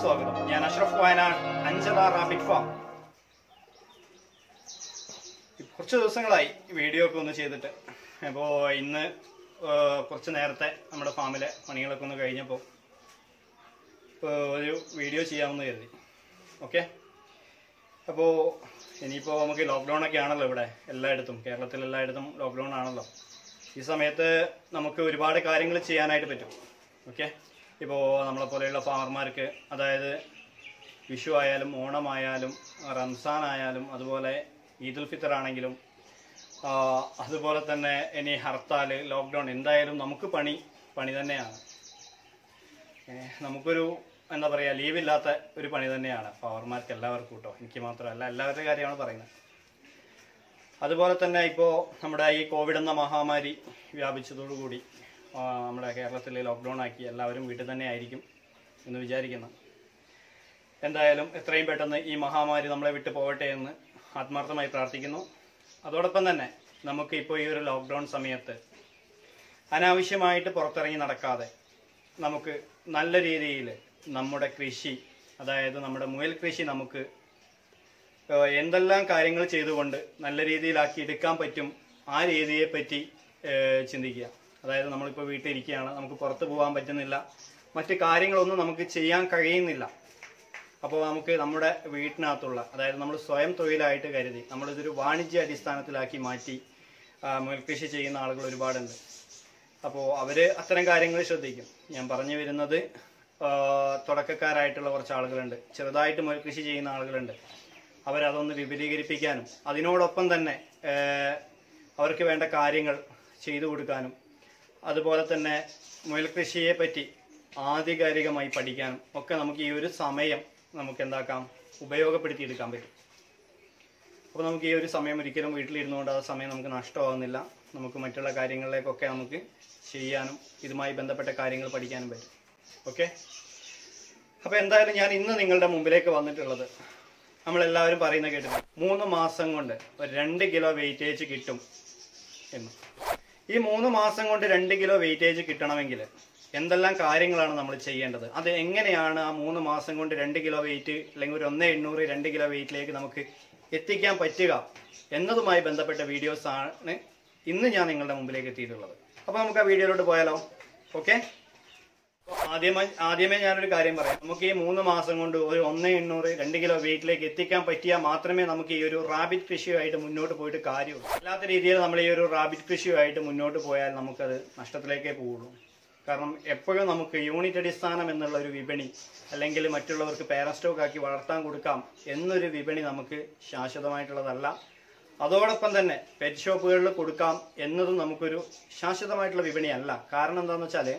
സ്വാഗതം ഞാൻ Ashraf Wayanad Anchala rabbit farm കുറച്ച് ദിവസങ്ങളായി വീഡിയോ ഒക്കെ ഒന്ന് ചെയ്തിട്ട് അപ്പോൾ ഇന്ന് ആ, കുറച്ച് നേരത്തെ നമ്മുടെ ഫാമിലെ പണികളൊക്കെ ഒന്ന് കഴിഞ്ഞപ്പോൾ ഒരു വീഡിയോ ചെയ്യാമെന്ന് കരുതി ഓക്കെ അപ്പോൾ ഇനിയിപ്പോൾ നമുക്ക് ലോക്ക്ഡൗൺ ഒക്കെ ആണല്ലോ ഇവിടെ എല്ലായിടത്തും കേരളത്തിൽ എല്ലായിടത്തും ലോക്ക്ഡൗൺ ആണല്ലോ ഈ സമയത്ത് നമുക്ക് ഒരുപാട് കാര്യങ്ങൾ ചെയ്യാനായിട്ട് പറ്റും ഓക്കെ ഇപ്പോൾ നമ്മളെ പോലെയുള്ള ഫാമർമാർക്ക് അതായത് വിഷു ആയാലും ഓണമായാലും റംസാൻ ആയാലും അതുപോലെ ഈദുൽ ഫിത്തർ ആണെങ്കിലും ആ, അതുപോലെ തന്നെ ഇനി ഹർത്താൽ ലോക്ക്ഡൗൺ എന്തായാലും നമുക്ക് പണി പണി തന്നെയാണ് ഏ, നമുക്കൊരു എന്താ പറയുക ലീവില്ലാത്ത ഒരു പണി തന്നെയാണ് പവർമാർക്ക് എല്ലാവർക്കും കേട്ടോ എനിക്ക് മാത്രമല്ല എല്ലാവരുടെ കാര്യമാണ് പറയുന്നത് അതുപോലെ തന്നെ ഇപ്പോൾ നമ്മുടെ ഈ കോവിഡ് എന്ന മഹാമാരി വ്യാപിച്ചതോടുകൂടി ആ, നമ്മുടെ കേരളത്തിൽ ലോക്ക്ഡൗൺ ആക്കി എല്ലാവരും വീട്ടിൽ തന്നെ ആയിരിക്കും എന്ന് വിചാരിക്കുന്നു എന്തായാലും എത്രയും പെട്ടെന്ന് ഈ മഹാമാരി നമ്മളെ വിട്ടു പോകട്ടെ എന്ന് ആത്മാർത്ഥമായി പ്രാർത്ഥിക്കുന്നു അതോടൊപ്പം തന്നെ നമുക്ക് ഇപ്പോൾ ഈ ഒരു ലോക്ക്ഡൗൺ സമയത്ത് അനാവശ്യമായിട്ട് പുറത്തിറങ്ങി നടക്കാതെ നമുക്ക് നല്ല രീതിയിൽ നമ്മുടെ കൃഷി അതായത് നമ്മുടെ മുയൽ കൃഷി നമുക്ക് ഏഹ് എന്തെല്ലാം കാര്യങ്ങൾ ചെയ്തുകൊണ്ട് നല്ല രീതിയിലാക്കി എടുക്കാൻ പറ്റും ആ രീതിയെ പറ്റി ഏഹ് ചിന്തിക്കുക അതായത് നമ്മളിപ്പോൾ വീട്ടിലിരിക്കുകയാണ് നമുക്ക് പുറത്ത് പോകാൻ പറ്റുന്നില്ല മറ്റ് കാര്യങ്ങളൊന്നും നമുക്ക് ചെയ്യാൻ കഴിയുന്നില്ല അപ്പോൾ നമുക്ക് നമ്മുടെ വീട്ടിനകത്തുള്ള അതായത് നമ്മൾ സ്വയം തൊഴിലായിട്ട് കരുതി നമ്മളിതൊരു വാണിജ്യ അടിസ്ഥാനത്തിലാക്കി മാറ്റി ആ, മുയൽകൃഷി ചെയ്യുന്ന ആളുകൾ ഒരുപാടുണ്ട് അപ്പോൾ അവർ അത്തരം കാര്യങ്ങൾ ശ്രദ്ധിക്കും ഞാൻ പറഞ്ഞു വരുന്നത് ആ, തുടക്കക്കാരായിട്ടുള്ള കുറച്ച് ആളുകളുണ്ട് ചെറുതായിട്ട് മുയൽകൃഷി ചെയ്യുന്ന ആളുകളുണ്ട് അവരതൊന്ന് വിപുലീകരിപ്പിക്കാനും അതിനോടൊപ്പം തന്നെ ആ, അവർക്ക് വേണ്ട കാര്യങ്ങൾ ചെയ്തു കൊടുക്കാനും അതുപോലെ തന്നെ മുയൽകൃഷിയെ പറ്റി ആധികാരികമായി പഠിക്കാനും ഒക്കെ നമുക്ക് ഈ ഒരു സമയം നമുക്ക് എന്താക്കാം ഉപയോഗപ്പെടുത്തിയെടുക്കാൻ പറ്റും അപ്പോൾ നമുക്ക് ഈ ഒരു സമയം ഒരിക്കലും വീട്ടിലിരുന്നുകൊണ്ട് ആ സമയം നമുക്ക് നഷ്ടമാകുന്നില്ല നമുക്ക് മറ്റുള്ള കാര്യങ്ങളിലേക്കൊക്കെ നമുക്ക് ചെയ്യാനും ഇതുമായി ബന്ധപ്പെട്ട കാര്യങ്ങൾ പഠിക്കാനും പറ്റും ഓക്കെ അപ്പോൾ എന്തായാലും ഞാൻ ഇന്ന് നിങ്ങളുടെ മുമ്പിലേക്ക് വന്നിട്ടുള്ളത് നമ്മളെല്ലാവരും പറയുന്ന കേട്ടിട്ടുണ്ട് മൂന്ന് മാസം കൊണ്ട് ഒരു രണ്ട് കിലോ വെയിറ്റേജ് കിട്ടും എന്ന് ഈ മൂന്ന് മാസം കൊണ്ട് രണ്ട് കിലോ വെയിറ്റേജ് കിട്ടണമെങ്കിൽ എന്തെല്ലാം കാര്യങ്ങളാണ് നമ്മൾ ചെയ്യേണ്ടത് അത് എങ്ങനെയാണ് ആ മൂന്ന് മാസം കൊണ്ട് രണ്ട് കിലോ വെയിറ്റ് അല്ലെങ്കിൽ ഒരു ഒന്ന് എണ്ണൂറ് രണ്ട് കിലോ വെയിറ്റിലേക്ക് നമുക്ക് എത്തിക്കാൻ പറ്റുക എന്നതുമായി ബന്ധപ്പെട്ട വീഡിയോസ് ആണ് ഇന്ന് ഞാൻ നിങ്ങളുടെ മുമ്പിലേക്ക് എത്തിയിട്ടുള്ളത് അപ്പോൾ നമുക്ക് ആ വീഡിയോയിലോട്ട് പോയാലോ ഓക്കെ ആദ്യമായി ആദ്യമേ ഞാനൊരു കാര്യം പറയാം നമുക്ക് ഈ മൂന്ന് മാസം കൊണ്ട് ഒരു ഒന്ന് എണ്ണൂറ് രണ്ട് കിലോ വെയിറ്റിലേക്ക് എത്തിക്കാൻ പറ്റിയാൽ മാത്രമേ നമുക്ക് ഈ ഒരു റാബിറ്റ് കൃഷിയുമായിട്ട് മുന്നോട്ട് പോയിട്ട് കാര്യമുള്ളൂ അല്ലാത്ത രീതിയിൽ നമ്മൾ ഈ ഒരു റാബിറ്റ് കൃഷിയുമായിട്ട് മുന്നോട്ട് പോയാൽ നമുക്കത് നഷ്ടത്തിലേക്കേ പോവുള്ളൂ കാരണം എപ്പോഴും നമുക്ക് യൂണിറ്റ് അടിസ്ഥാനം എന്നുള്ള ഒരു വിപണി അല്ലെങ്കിൽ മറ്റുള്ളവർക്ക് പേരൻ സ്റ്റോക്ക് ആക്കി വളർത്താൻ കൊടുക്കാം എന്നൊരു വിപണി നമുക്ക് ശാശ്വതമായിട്ടുള്ളതല്ല അതോടൊപ്പം തന്നെ പെറ്റ് ഷോപ്പുകളിൽ കൊടുക്കാം എന്നതും നമുക്കൊരു ശാശ്വതമായിട്ടുള്ള വിപണിയല്ല കാരണം എന്താണെന്ന് വെച്ചാൽ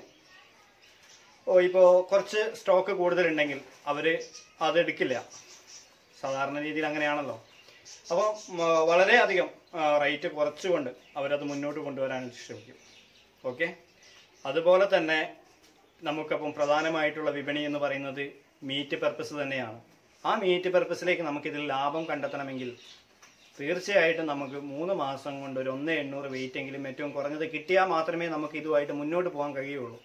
ഓ ഇപ്പോൾ കുറച്ച് സ്റ്റോക്ക് കൂടുതലുണ്ടെങ്കിൽ അവർ അത് എടുക്കില്ല സാധാരണ രീതിയിൽ അങ്ങനെയാണല്ലോ അപ്പോൾ വളരെയധികം റേറ്റ് കുറച്ചുകൊണ്ട് അവരത് മുന്നോട്ട് കൊണ്ടുവരാൻ ശ്രമിക്കും ഓക്കെ അതുപോലെ തന്നെ നമുക്കപ്പം പ്രധാനമായിട്ടുള്ള വിപണി എന്ന് പറയുന്നത് മീറ്റ് പർപ്പസ് തന്നെയാണ് ആ മീറ്റ് പർപ്പസിലേക്ക് നമുക്കിതിൽ ലാഭം കണ്ടെത്തണമെങ്കിൽ തീർച്ചയായിട്ടും നമുക്ക് മൂന്ന് മാസം കൊണ്ട് ഒരു ഒന്ന് എണ്ണൂറ് വെയിറ്റ് എങ്കിലും ഏറ്റവും കുറഞ്ഞത് കിട്ടിയാൽ മാത്രമേ നമുക്ക് ഇതുമായിട്ട് മുന്നോട്ട് പോകാൻ കഴിയുള്ളൂ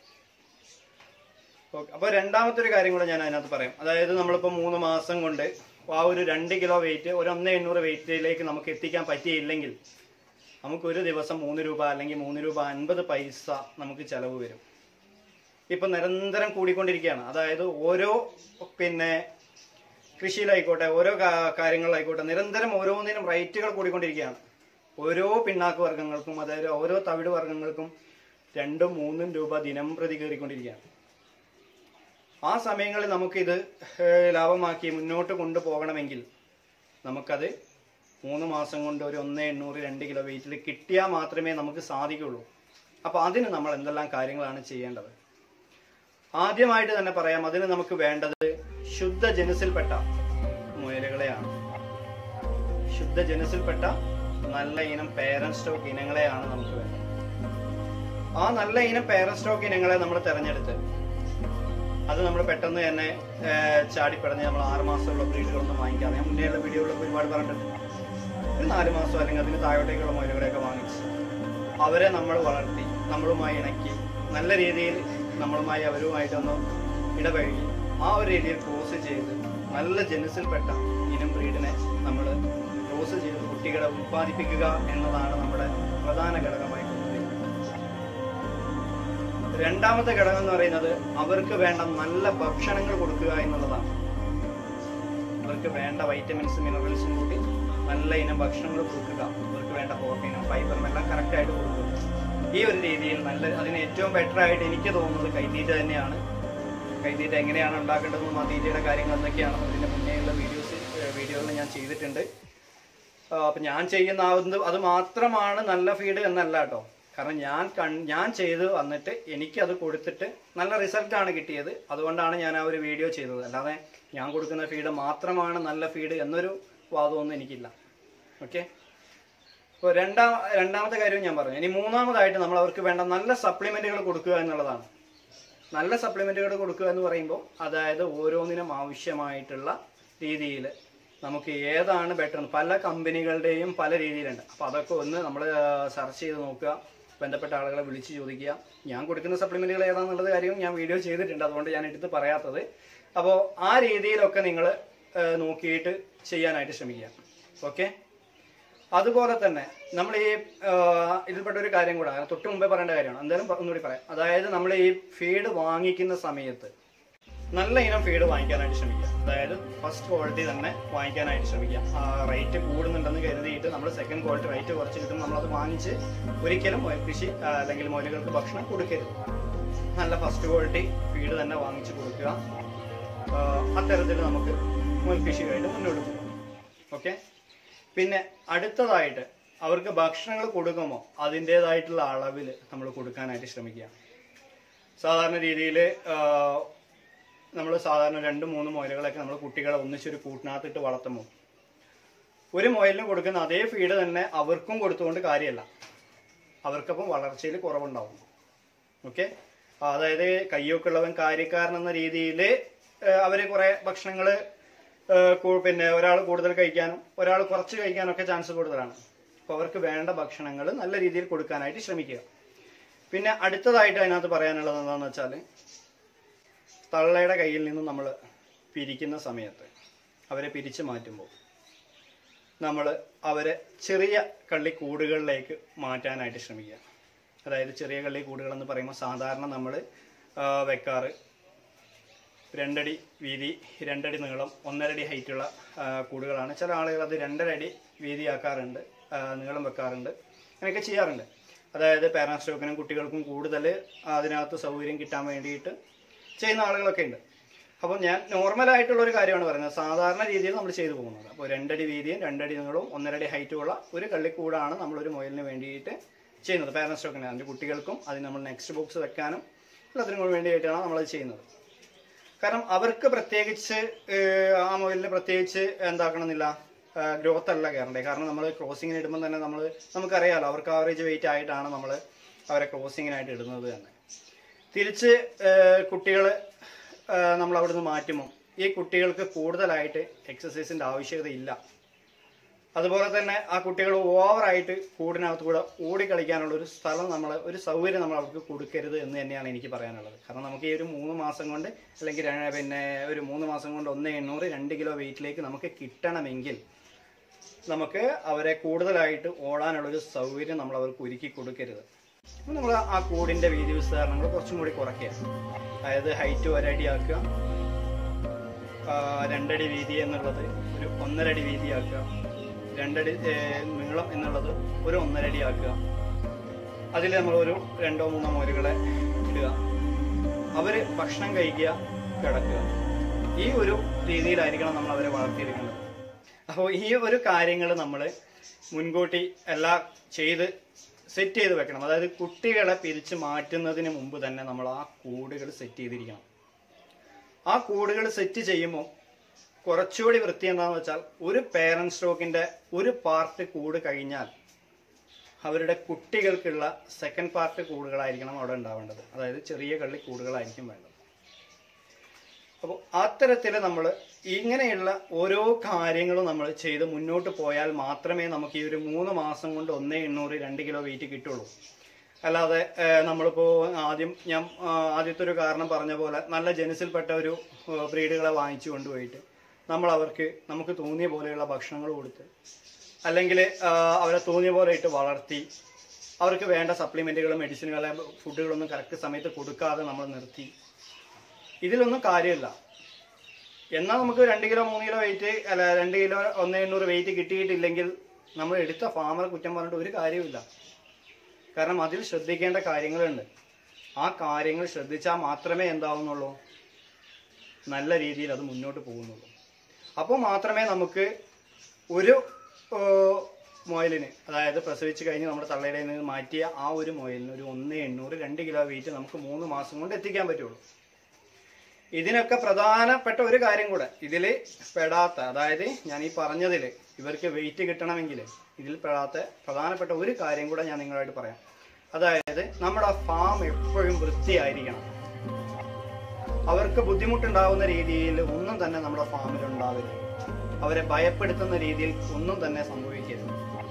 ഓക്കെ അപ്പോൾ രണ്ടാമത്തെ ഒരു കാര്യം കൂടെ ഞാൻ അതിനകത്ത് പറയാം അതായത് നമ്മളിപ്പോൾ മൂന്ന് മാസം കൊണ്ട് ആ ഒരു രണ്ട് കിലോ വെയിറ്റ് ഒരു ഒന്ന് എണ്ണൂറ് വെയിറ്റിലേക്ക് നമുക്ക് എത്തിക്കാൻ പറ്റിയില്ലെങ്കിൽ നമുക്ക് ഒരു ദിവസം മൂന്ന് രൂപ അല്ലെങ്കിൽ മൂന്ന് രൂപ അൻപത് പൈസ നമുക്ക് ചെലവ് വരും ഇപ്പം നിരന്തരം കൂടിക്കൊണ്ടിരിക്കുകയാണ് അതായത് ഓരോ പിന്നെ കൃഷിയിലായിക്കോട്ടെ ഓരോ കാ- കാര്യങ്ങളിലായിക്കോട്ടെ നിരന്തരം ഓരോന്നിനും റേറ്റുകൾ കൂടിക്കൊണ്ടിരിക്കുകയാണ് ഓരോ പിണ്ണാക്ക് വർഗ്ഗങ്ങൾക്കും അതായത് ഓരോ തവിട് വർഗ്ഗങ്ങൾക്കും രണ്ടും മൂന്നും രൂപ ദിനം പ്രതി കയറിക്കൊണ്ടിരിക്കുകയാണ് ആ സമയങ്ങളിൽ നമുക്കിത് ഏഹ്, ലാഭമാക്കി മുന്നോട്ട് കൊണ്ടുപോകണമെങ്കിൽ നമുക്കത് മൂന്ന് മാസം കൊണ്ട് ഒരു ഒന്ന് എണ്ണൂറ് രണ്ട് കിലോ വെയിറ്റിൽ കിട്ടിയാൽ മാത്രമേ നമുക്ക് സാധിക്കുള്ളൂ അപ്പോൾ അതിന് നമ്മൾ എന്തെല്ലാം കാര്യങ്ങളാണ് ചെയ്യേണ്ടത് ആദ്യമായിട്ട് തന്നെ പറയാം അതിന് നമുക്ക് വേണ്ടത് ശുദ്ധ ജനുസിൽപ്പെട്ട മുയലുകളെയാണ് ശുദ്ധ ജനുസിൽപ്പെട്ട നല്ല ഇനം പേരൻ സ്റ്റോക്ക് ഇനങ്ങളെയാണ് നമുക്ക് വേണ്ടത് ആ നല്ല ഇനം പേരൻ സ്റ്റോക്ക് ഇനങ്ങളെ നമ്മൾ തിരഞ്ഞെടുത്ത് അത് നമ്മൾ പെട്ടെന്ന് തന്നെ ഏഹ്, ചാടിപ്പടഞ്ഞ് നമ്മൾ ആറ് മാസമുള്ള ബ്രീഡുകളൊന്നും വാങ്ങിക്കാതെ ഞാൻ മുന്നേയുള്ള വീഡിയോകളിലൊക്കെ ഒരുപാട് പറഞ്ഞിട്ടുണ്ട് ഒരു നാല് മാസം അല്ലെങ്കിൽ അതിന് താഴോട്ടേക്കുള്ള മുയലുകളെയൊക്കെ വാങ്ങിച്ച് അവരെ നമ്മൾ വളർത്തി നമ്മളുമായി ഇണക്കി നല്ല രീതിയിൽ നമ്മളുമായി അവരുമായിട്ടൊന്ന് ഇടപഴകി ആ ഒരു രീതിയിൽ ക്രോസ് ചെയ്ത് നല്ല ജനുസിൽപ്പെട്ട ഇനം ബ്രീഡിനെ നമ്മൾ ക്രോസ് ചെയ്ത് കുട്ടികളെ ഉത്പാദിപ്പിക്കുക എന്നതാണ് നമ്മുടെ പ്രധാന ഘടകമായി കൊണ്ടുവരുന്നത് രണ്ടാമത്തെ ഘടകം എന്ന് പറയുന്നത് അവർക്ക് വേണ്ട നല്ല ഭക്ഷണങ്ങൾ കൊടുക്കുക എന്നുള്ളതാണ് അവർക്ക് വേണ്ട വൈറ്റമിൻസ് മിനറൽസും കൂടി നല്ല ഇനം ഭക്ഷണങ്ങൾ കൊടുക്കുക അവർക്ക് വേണ്ട പ്രോട്ടീനും ഫൈബറും എല്ലാം കറക്റ്റ് ആയിട്ട് കൊടുക്കുക ഈ ഒരു രീതിയിൽ നല്ല അതിന് ഏറ്റവും ബെറ്റർ ആയിട്ട് എനിക്ക് തോന്നുന്നത് കൈത്തീറ്റ തന്നെയാണ് കൈത്തീറ്റ എങ്ങനെയാണ് ഉണ്ടാക്കേണ്ടതെന്നും ആ തീറ്റയുടെ കാര്യങ്ങൾ എന്തൊക്കെയാണെന്നും ഇതിന്റെ മുന്നേയുള്ള വീഡിയോസ് വീഡിയോകളിൽ ഞാൻ ചെയ്തിട്ടുണ്ട് ആ, അപ്പൊ ഞാൻ ചെയ്യുന്ന ആ ഒന്ന് അത് മാത്രമാണ് നല്ല ഫീഡ് എന്നല്ല കേട്ടോ കാരണം ഞാൻ കൺ ഞാൻ ചെയ്ത് വന്നിട്ട് എനിക്കത് കൊടുത്തിട്ട് നല്ല റിസൾട്ട് ആണ് കിട്ടിയത് അതുകൊണ്ടാണ് ഞാൻ ആ ഒരു വീഡിയോ ചെയ്തത് അല്ലാതെ ഞാൻ കൊടുക്കുന്ന ഫീഡ് മാത്രമാണ് നല്ല ഫീഡ് എന്നൊരു വാദമൊന്നും എനിക്കില്ല ഓക്കെ ഇപ്പോൾ രണ്ടാം രണ്ടാമത്തെ കാര്യം ഞാൻ പറഞ്ഞു ഇനി മൂന്നാമതായിട്ട് നമ്മൾ അവർക്ക് വേണ്ട നല്ല സപ്ലിമെന്റുകൾ കൊടുക്കുക എന്നുള്ളതാണ് നല്ല സപ്ലിമെന്റുകൾ കൊടുക്കുക എന്ന് പറയുമ്പോൾ അതായത് ഓരോന്നിനും ആവശ്യമായിട്ടുള്ള രീതിയിൽ നമുക്ക് ഏതാണ് ബെറ്റർ പല കമ്പനികളുടെയും പല രീതിയിലുണ്ട് അപ്പോൾ അതൊക്കെ ഒന്ന് നമ്മൾ സെർച്ച് ചെയ്ത് നോക്കുക ബന്ധപ്പെട്ട ആളുകളെ വിളിച്ച് ചോദിക്കുക ഞാൻ കൊടുക്കുന്ന സപ്ലിമെന്റുകൾ ഏതാണെന്നുള്ളത് കാര്യവും ഞാൻ വീഡിയോ ചെയ്തിട്ടുണ്ട് അതുകൊണ്ട് ഞാൻ എടുത്ത് പറയാത്തത് അപ്പോൾ ആ രീതിയിലൊക്കെ നിങ്ങൾ നോക്കിയിട്ട് ചെയ്യാനായിട്ട് ശ്രമിക്കുക ഓക്കെ അതുപോലെ തന്നെ നമ്മൾ ഈ ആ, ഇതിൽപ്പെട്ട ഒരു കാര്യം കൂടെ അത് തൊട്ട് മുമ്പേ പറയേണ്ട കാര്യമാണ് എന്തായാലും പ- ഒന്നുകൂടി പറയാം അതായത് നമ്മൾ ഈ ഫീഡ് വാങ്ങിക്കുന്ന സമയത്ത് നല്ല ഇനം ഫീഡ് വാങ്ങിക്കാനായിട്ട് ശ്രമിക്കുക അതായത് ഫസ്റ്റ് ക്വാളിറ്റി തന്നെ വാങ്ങിക്കാനായിട്ട് ശ്രമിക്കുക റേറ്റ് കൂടുന്നുണ്ടെന്ന് കരുതിയിട്ട് നമ്മൾ സെക്കൻഡ് ക്വാളിറ്റി റേറ്റ് കുറച്ച് കിട്ടും നമ്മളത് വാങ്ങിച്ച് ഒരിക്കലും മുയൽ കൃഷി ആ, അല്ലെങ്കിൽ മുയലുകൾക്ക് ഭക്ഷണം കൊടുക്കരുത് നല്ല ഫസ്റ്റ് ക്വാളിറ്റി ഫീഡ് തന്നെ വാങ്ങിച്ച് കൊടുക്കുക ആ, അത്തരത്തിൽ നമുക്ക് മുയൽ കൃഷിയായിട്ട് മുന്നോട്ട് പോകാം ഓക്കെ പിന്നെ അടുത്തതായിട്ട് അവർക്ക് ഭക്ഷണങ്ങൾ കൊടുക്കുമ്പോൾ അതിൻ്റെതായിട്ടുള്ള അളവിൽ നമ്മൾ കൊടുക്കാനായിട്ട് ശ്രമിക്കുക സാധാരണ രീതിയിൽ നമ്മൾ സാധാരണ രണ്ട് മൂന്ന് മുയലുകളൊക്കെ നമ്മൾ കുട്ടികളെ ഒന്നിച്ചൊരു കൂട്ടിനകത്തിട്ട് വളർത്തുമ്പോൾ ഒരു മുയലിന് കൊടുക്കുന്ന അതേ ഫീഡ് തന്നെ അവർക്കും കൊടുത്തുകൊണ്ട് കാര്യമല്ല അവർക്കപ്പം വളർച്ചയിൽ കുറവുണ്ടാവും ഓക്കെ അതായത് കയ്യൊക്കെ ഉള്ളവൻ കാര്യക്കാരൻ എന്ന രീതിയിൽ അവര് കുറെ ഭക്ഷണങ്ങൾ പിന്നെ ഒരാൾ കൂടുതൽ കഴിക്കാനും ഒരാൾ കുറച്ച് കഴിക്കാനും ഒക്കെ ചാൻസ് കൂടുതലാണ് അപ്പോൾ അവർക്ക് വേണ്ട ഭക്ഷണങ്ങൾ നല്ല രീതിയിൽ കൊടുക്കാനായിട്ട് ശ്രമിക്കുക പിന്നെ അടുത്തതായിട്ട് അതിനകത്ത് പറയാനുള്ളത് എന്താണെന്ന് വെച്ചാൽ തള്ളയുടെ കയ്യിൽ നിന്നും നമ്മൾ പിരിക്കുന്ന സമയത്ത് അവരെ പിരിച്ചു മാറ്റുമ്പോൾ നമ്മൾ അവരെ ചെറിയ കള്ളിക്കൂടുകളിലേക്ക് മാറ്റാനായിട്ട് ശ്രമിക്കുക അതായത് ചെറിയ കള്ളിക്കൂടുകൾ എന്ന് പറയുമ്പോൾ സാധാരണ നമ്മൾ വെക്കാറ് രണ്ടടി വീതി രണ്ടടി നീളം ഒന്നരടി ഹൈറ്റുള്ള ആ, കൂടുകളാണ് ചില ആളുകൾ അത് രണ്ടര അടി വീതിയാക്കാറുണ്ട് ആ, നീളം വെക്കാറുണ്ട് അങ്ങനെയൊക്കെ ചെയ്യാറുണ്ട് അതായത് പാരന്റ് സ്റ്റോക്കിനും കുട്ടികൾക്കും കൂടുതൽ അതിനകത്ത് സൗകര്യം കിട്ടാൻ വേണ്ടിയിട്ട് ചെയ്യുന്ന ആളുകളൊക്കെ ഉണ്ട് അപ്പോൾ ഞാൻ നോർമൽ ആയിട്ടുള്ള ഒരു കാര്യമാണ് പറയുന്നത് സാധാരണ രീതിയിൽ നമ്മൾ ചെയ്തു പോകുന്നത് അപ്പോൾ രണ്ടടി വീതിയും രണ്ടടി നീളവും ഒന്നരടി ഹൈറ്റുമുള്ള ഒരു കള്ളിക്കൂടാണ് നമ്മളൊരു മുയലിന് വേണ്ടിയിട്ട് ചെയ്യുന്നത് പാരന്റ് സ്റ്റോക്കിന് അതിൻ്റെ കുട്ടികൾക്കും അതിന് നമ്മൾ നെക്സ്റ്റ് ബോക്സ് വെക്കാനും എല്ലാത്തിനും കൂടി വേണ്ടിയിട്ടാണ് നമ്മളത് ചെയ്യുന്നത് കാരണം അവർക്ക് പ്രത്യേകിച്ച് ഏഹ്, ആ മുയലിന് പ്രത്യേകിച്ച് എന്താക്കണമെന്നില്ല ഗ്രോത്ത് അല്ല കയറേണ്ടത് കാരണം നമ്മൾ ക്രോസിങ്ങിന് ഇടുമ്പോൾ തന്നെ നമ്മൾ നമുക്കറിയാലോ അവർക്ക് ആവറേജ് വെയിറ്റ് ആയിട്ടാണ് നമ്മൾ അവരെ ക്രോസിങ്ങിനായിട്ട് ഇടുന്നത് തന്നെ തിരിച്ച് കുട്ടികൾ നമ്മൾ അവിടുന്ന് മാറ്റുമ്പോൾ ഈ കുട്ടികൾക്ക് കൂടുതലായിട്ട് എക്സസൈസിൻ്റെ ആവശ്യകതയില്ല അതുപോലെ തന്നെ ആ കുട്ടികൾ ഓവറായിട്ട് കൂടിനകത്ത് കൂടെ ഓടിക്കളിക്കാനുള്ള ഒരു സ്ഥലം നമ്മൾ ഒരു സൗകര്യം നമ്മൾ അവർക്ക് കൊടുക്കരുത് എന്ന് തന്നെയാണ് എനിക്ക് പറയാനുള്ളത് കാരണം നമുക്ക് ഈ ഒരു മൂന്ന് മാസം കൊണ്ട് അല്ലെങ്കിൽ ര- പിന്നെ ഒരു മൂന്ന് മാസം കൊണ്ട് ഒന്ന് എണ്ണൂറ് രണ്ട് കിലോ വെയിറ്റിലേക്ക് നമുക്ക് കിട്ടണമെങ്കിൽ നമുക്ക് അവരെ കൂടുതലായിട്ട് ഓടാനുള്ള ഒരു സൗകര്യം നമ്മൾ അവർക്ക് ഒരുക്കി കൊടുക്കരുത് നമ്മൾ ആ കൂടിന്റെ വീതി വിസ്തീർണങ്ങൾ കുറച്ചും കൂടി കുറയ്ക്കുക അതായത് ഹൈറ്റ് ഒരടി ആക്കുക ആ, രണ്ടടി വീതി എന്നുള്ളത് ഒരു ഒന്നരടി വീതിയാക്കുക രണ്ടടി ഏ, നീളം എന്നുള്ളത് ഒരു ഒന്നരടി ആക്കുക അതിൽ നമ്മൾ ഒരു രണ്ടോ മൂന്നോ മോരുകളെ ഇടുക അവര് ഭക്ഷണം കഴിക്കുക കിടക്കുക ഈ ഒരു രീതിയിലായിരിക്കണം നമ്മൾ അവരെ വളർത്തിയിരിക്കുന്നത് അപ്പോൾ ഈ ഒരു കാര്യങ്ങൾ നമ്മൾ മുൻകൂട്ടി എല്ലാം ചെയ്ത് സെറ്റ് ചെയ്ത് വെക്കണം അതായത് കുട്ടികളെ പിരിച്ച് മാറ്റുന്നതിന് മുമ്പ് തന്നെ നമ്മൾ ആ കൂടുകൾ സെറ്റ് ചെയ്തിരിക്കണം ആ കൂടുകൾ സെറ്റ് ചെയ്യുമ്പോൾ കുറച്ചുകൂടി വൃത്തി എന്താണെന്ന് വെച്ചാൽ ഒരു പേരന്റ് സ്റ്റോക്കിന്റെ ഒരു പാർട്ട് കൂട് കഴിഞ്ഞാൽ അവരുടെ കുട്ടികൾക്കുള്ള സെക്കൻഡ് പാർട്ട് കൂടുകളായിരിക്കണം അവിടെ ഉണ്ടാവേണ്ടത് അതായത് ചെറിയ കള്ളി കൂടുകളായിരിക്കും വേണ്ടത് അപ്പോൾ അത്തരത്തിൽ നമ്മൾ ഇങ്ങനെയുള്ള ഓരോ കാര്യങ്ങളും നമ്മൾ ചെയ്ത് മുന്നോട്ട് പോയാൽ മാത്രമേ നമുക്ക് ഈ ഒരു മൂന്ന് മാസം കൊണ്ട് ഒന്നേ എണ്ണൂറ് രണ്ട് കിലോ വെയിറ്റ് കിട്ടുള്ളൂ അല്ലാതെ ഏഹ്, നമ്മളിപ്പോ ആദ്യം ഞാൻ ആ, ആദ്യത്തെ ഒരു കാരണം പറഞ്ഞ പോലെ നല്ല ജനസിൽപ്പെട്ട ഒരു ഏഹ്, ബ്രീഡുകളെ വാങ്ങിച്ചു കൊണ്ടുപോയിട്ട് നമ്മൾ അവർക്ക് നമുക്ക് തോന്നിയ പോലെയുള്ള ഭക്ഷണങ്ങൾ കൊടുത്ത് അല്ലെങ്കിൽ അവരെ തോന്നിയ പോലെ ഇട്ട് വളർത്തി അവർക്ക് വേണ്ട സപ്ലിമെന്റുകളും മെഡിസിനുകളെ ഫുഡുകളൊന്നും കറക്റ്റ് സമയത്ത് കൊടുക്കാതെ നമ്മൾ നിർത്തി ഇതിലൊന്നും കാര്യമില്ല എന്നാൽ നമുക്ക് രണ്ട് കിലോ മൂന്ന് കിലോ വെയിറ്റ് അല്ല രണ്ട് കിലോ ഒന്ന് എണ്ണൂറ് വെയിറ്റ് കിട്ടിയിട്ടില്ലെങ്കിൽ നമ്മൾ എടുത്ത ഫാമറെ കുറ്റം പറഞ്ഞിട്ട് ഒരു കാര്യമില്ല കാരണം അതിൽ ശ്രദ്ധിക്കേണ്ട കാര്യങ്ങളുണ്ട് ആ കാര്യങ്ങൾ ശ്രദ്ധിച്ചാൽ മാത്രമേ എന്താവുന്നുള്ളൂ നല്ല രീതിയിൽ അത് മുന്നോട്ട് പോകുന്നുള്ളൂ അപ്പോൾ മാത്രമേ നമുക്ക് ഒരു ഏർ, മുയലിന് അതായത് പ്രസവിച്ച് കഴിഞ്ഞ് നമ്മുടെ തള്ളയുടെ നിന്ന് മാറ്റിയ ആ ഒരു മുയലിന് ഒരു ഒന്ന് എണ്ണൂറ് രണ്ട് കിലോ വെയിറ്റ് നമുക്ക് മൂന്ന് മാസം കൊണ്ട് എത്തിക്കാൻ പറ്റുള്ളൂ ഇതിനൊക്കെ പ്രധാനപ്പെട്ട ഒരു കാര്യം കൂടെ ഇതിൽ പെടാത്ത അതായത് ഞാൻ ഈ പറഞ്ഞതിൽ ഇവർക്ക് വെയിറ്റ് കിട്ടണമെങ്കിൽ ഇതിൽ പെടാത്ത പ്രധാനപ്പെട്ട ഒരു കാര്യം കൂടെ ഞാൻ നിങ്ങളായിട്ട് പറയാം അതായത് നമ്മുടെ ഫാം എപ്പോഴും വൃത്തിയായിരിക്കണം അവർക്ക് ബുദ്ധിമുട്ടുണ്ടാവുന്ന രീതിയിൽ ഒന്നും തന്നെ നമ്മുടെ ഫാമിൽ ഉണ്ടാവരുത് അവരെ ഭയപ്പെടുത്തുന്ന രീതിയിൽ ഒന്നും തന്നെ സംഭവിക്കരുത്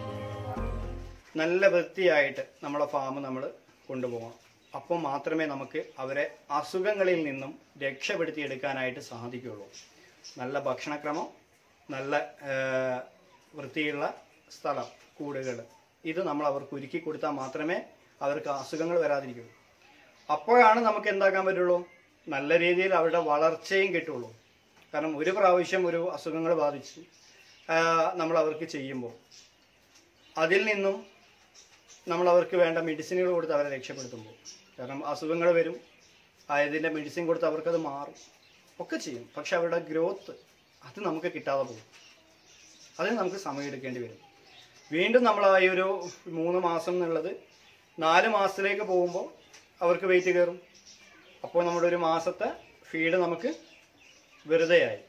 നല്ല വൃത്തിയായിട്ട് നമ്മളെ ഫാം നമ്മൾ കൊണ്ടുപോകണം അപ്പോൾ മാത്രമേ നമുക്ക് അവരെ അസുഖങ്ങളിൽ നിന്നും രക്ഷപ്പെടുത്തിയെടുക്കാനായിട്ട് സാധിക്കുകയുള്ളൂ നല്ല ഭക്ഷണക്രമം നല്ല ആ, വൃത്തിയുള്ള സ്ഥലം കൂടുകൾ ഇത് നമ്മൾ അവർക്ക് ഒരുക്കി കൊടുത്താൽ മാത്രമേ അവർക്ക് അസുഖങ്ങൾ വരാതിരിക്കുള്ളൂ അപ്പോഴാണ് നമുക്ക് എന്താക്കാൻ പറ്റുള്ളൂ നല്ല രീതിയിൽ അവരുടെ വളർച്ചയും കിട്ടുള്ളൂ കാരണം ഒരു പ്രാവശ്യം ഒരു അസുഖങ്ങൾ ബാധിച്ച് ആ, നമ്മൾ അവർക്ക് ചെയ്യുമ്പോൾ അതിൽ നിന്നും നമ്മൾ അവർക്ക് വേണ്ട മെഡിസിനുകൾ കൊടുത്ത് അവരെ രക്ഷപ്പെടുത്തുമ്പോൾ കാരണം അസുഖങ്ങൾ വരും അതിൻ്റെ മെഡിസിൻ കൊടുത്ത് അവർക്കത് മാറും ഒക്കെ ചെയ്യും പക്ഷെ അവരുടെ ഗ്രോത്ത് അത് നമുക്ക് കിട്ടാതെ പോകും അതിന് നമുക്ക് സമയം എടുക്കേണ്ടി വരും വീണ്ടും നമ്മൾ ആ ഈ ഒരു മൂന്ന് മാസം എന്നുള്ളത് നാല് മാസത്തിലേക്ക് പോകുമ്പോൾ അവർക്ക് വെയിറ്റ് കയറും അപ്പോൾ നമ്മുടെ ഒരു മാസത്തെ ഫീഡ് നമുക്ക് വെറുതെയായി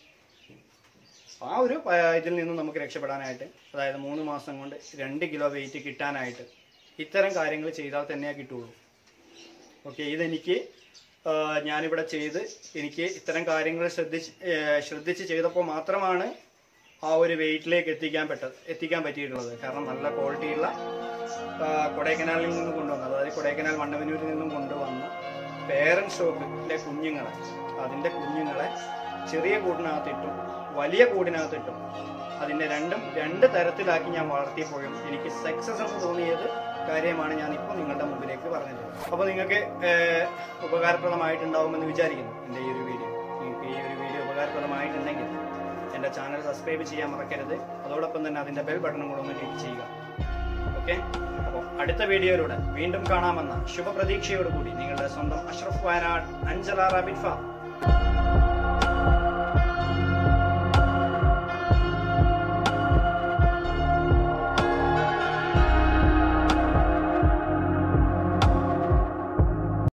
ആ ഒരു പ- ഇതിൽ നിന്നും നമുക്ക് രക്ഷപ്പെടാനായിട്ട് അതായത് മൂന്ന് മാസം കൊണ്ട് രണ്ട് കിലോ വെയിറ്റ് കിട്ടാനായിട്ട് ഇത്തരം കാര്യങ്ങൾ ചെയ്താൽ തന്നെയേ കിട്ടുള്ളൂ ഓക്കെ ഇതെനിക്ക് ആ, ഞാനിവിടെ ചെയ്ത് എനിക്ക് ഇത്തരം കാര്യങ്ങൾ ശ്രദ്ധിച്ച് ഏ, ശ്രദ്ധിച്ച് ചെയ്തപ്പോൾ മാത്രമാണ് ആ ഒരു വെയിറ്റിലേക്ക് എത്തിക്കാൻ പറ്റത് എത്തിക്കാൻ പറ്റിയിട്ടുള്ളത് കാരണം നല്ല ക്വാളിറ്റിയുള്ള ആ, കൊടൈക്കനാലിൽ നിന്നും കൊണ്ടുവന്ന അതായത് കൊടൈക്കനാൽ മണ്ണവനൂരിൽ നിന്നും കൊണ്ടുവന്ന പേരന്റ് സ്റ്റോക്കിന്റെ കുഞ്ഞുങ്ങളെ അതിന്റെ കുഞ്ഞുങ്ങളെ ചെറിയ കൂടിനകത്തിട്ടും വലിയ കൂടിനകത്തിട്ടും അതിന്റെ രണ്ടും രണ്ട് തരത്തിലാക്കി ഞാൻ വളർത്തിയപ്പോഴും എനിക്ക് സക്സസ് എന്ന് തോന്നിയത് കാര്യമാണ് ഞാൻ ഇപ്പോൾ നിങ്ങളുടെ മുമ്പിലേക്ക് പറഞ്ഞത് അപ്പോൾ നിങ്ങൾക്ക് ഏഹ്, ഉപകാരപ്രദമായിട്ടുണ്ടാവുമെന്ന് വിചാരിക്കുന്നു എൻ്റെ ഈ ഒരു വീഡിയോ നിങ്ങൾക്ക് ഈ ഒരു വീഡിയോ ഉപകാരപ്രദമായിട്ടുണ്ടെങ്കിൽ എൻ്റെ ചാനൽ സബ്സ്ക്രൈബ് ചെയ്യാൻ മറക്കരുത് അതോടൊപ്പം തന്നെ അതിൻ്റെ ബെൽ ബട്ടണും കൂടെ ഒന്ന് ക്ലിക്ക് ചെയ്യുക ഓക്കെ അപ്പോൾ അടുത്ത വീഡിയോയിലൂടെ വീണ്ടും കാണാമെന്ന ശുഭപ്രതീക്ഷയോടുകൂടി നിങ്ങളുടെ സ്വന്തം അഷ്റഫ് വയനാട് അഞ്ചല റാബിറ്റ് ഫാം